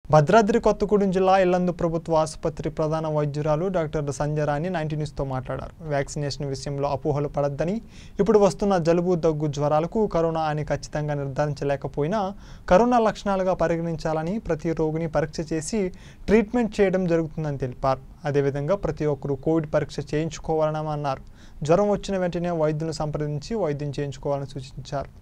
భద్రాద్రి కొత్తగూడెం జిల్లా ఇల్లందు ప్రభుత్వ ఆసుపత్రి ప్రధాన వైద్యురాలు డాక్టర్ సంజయరాణి నైన్టీ న్యూస్తో మాట్లాడారు వ్యాక్సినేషన్ విషయంలో అపోహలు పడద్దని ఇప్పుడు వస్తున్న జలుబు దగ్గు జ్వరాలకు కరోనా అని ఖచ్చితంగా నిర్ధారించలేకపోయినా కరోనా లక్షణాలుగా పరిగణించాలని ప్రతి రోగిని పరీక్ష చేసి ట్రీట్మెంట్ చేయడం జరుగుతుందని తెలిపారు అదేవిధంగా ప్రతి ఒక్కరూ కోవిడ్ పరీక్ష చేయించుకోవాలని అన్నారు జ్వరం వచ్చిన వెంటనే వైద్యులను సంప్రదించి వైద్యం చేయించుకోవాలని సూచించారు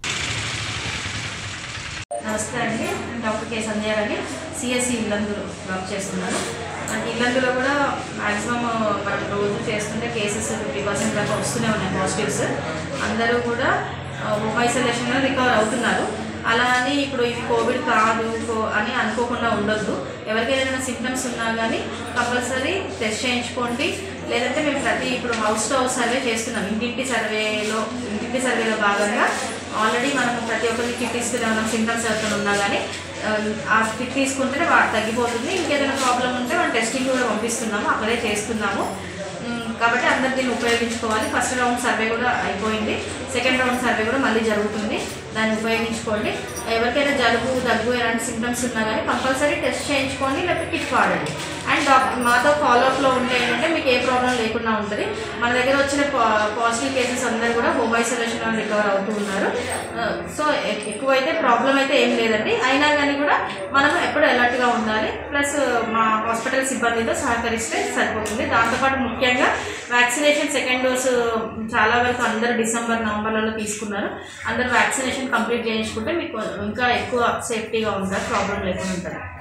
నమస్తే అండి నేను డాక్టర్ కే సంజయ్ అని సిఎస్సి ఇల్లందులో వర్క్ చేస్తున్నాను అంటే ఇల్లందులో కూడా మ్యాక్సిమం మనం రోజు చేస్తుంటే కేసెస్ ఫిఫ్టీ పర్సెంట్ దాకా వస్తూనే ఉన్నాయి పాజిటివ్స్ అందరూ కూడా హోమ్ ఐసోలేషన్లో రికవర్ అవుతున్నారు అలా అని ఇప్పుడు ఇది కోవిడ్ కాదు కో- అని అనుకోకుండా ఉండొద్దు ఎవరికైనా ఏదైనా సిమ్టమ్స్ ఉన్నా కానీ కంపల్సరీ టెస్ట్ చేయించుకోండి లేదంటే మేము ప్రతి ఇప్పుడు హౌస్ టు హౌస్ సర్వే చేస్తున్నాం ఇంటింటి సర్వేలో ఇంటింటి సర్వేలో భాగంగా ఆల్రెడీ మనం ప్రతి ఒక్కరికి కిట్ ఇస్తూనే ఉన్నాం సిమ్టమ్స్ ఎవరికైనా ఉన్నా కానీ ఆ, ఆ కిట్ తీసుకుంటేనే వా- తగ్గిపోతుంది ఇంకేదైనా ప్రాబ్లం ఉంటే మనం టెస్టింగ్ కూడా పంపిస్తున్నాము అక్కడే చేస్తున్నాము ఉమ్, కాబట్టి అందరు దీన్ని ఉపయోగించుకోవాలి ఫస్ట్ రౌండ్ సర్వే కూడా అయిపోయింది సెకండ్ రౌండ్ సర్వే కూడా మళ్ళీ జరుగుతుంది దాన్ని ఉపయోగించుకోండి ఎవరికైనా జలుబు దగ్గు ఎలాంటి సిమ్టమ్స్ ఉన్నా కానీ కంపల్సరీ టెస్ట్ చేయించుకోండి లేకపోతే కిట్ వాడండి అండ్ డాక్టర్ మాతో ఫాలోఅప్లో ఉంటే ఏంటంటే మీకు ఏ ప్రాబ్లం లేకుండా ఉంటుంది మన దగ్గర వచ్చిన పాజిటివ్ కేసెస్ అందరూ కూడా హోమ్ ఐసోలేషన్ రికవర్ అవుతూ ఉన్నారు సో ఎక్కువైతే ప్రాబ్లం అయితే ఏం లేదండి అయినా కానీ కూడా మనం ఎప్పుడు అలర్ట్గా ఉండాలి ప్లస్ మా హాస్పిటల్ సిబ్బందితో సహకరిస్తే సరిపోతుంది దాంతోపాటు ముఖ్యంగా వ్యాక్సినేషన్ సెకండ్ డోసు చాలా వరకు అందరూ డిసెంబర్ నవంబర్లలో తీసుకున్నారు అందరూ వ్యాక్సినేషన్ కంప్లీట్ చేయించుకుంటే మీకు ఇంకా ఎక్కువ సేఫ్టీగా ఉంటారు ప్రాబ్లం లేకుండా ఉంటుంది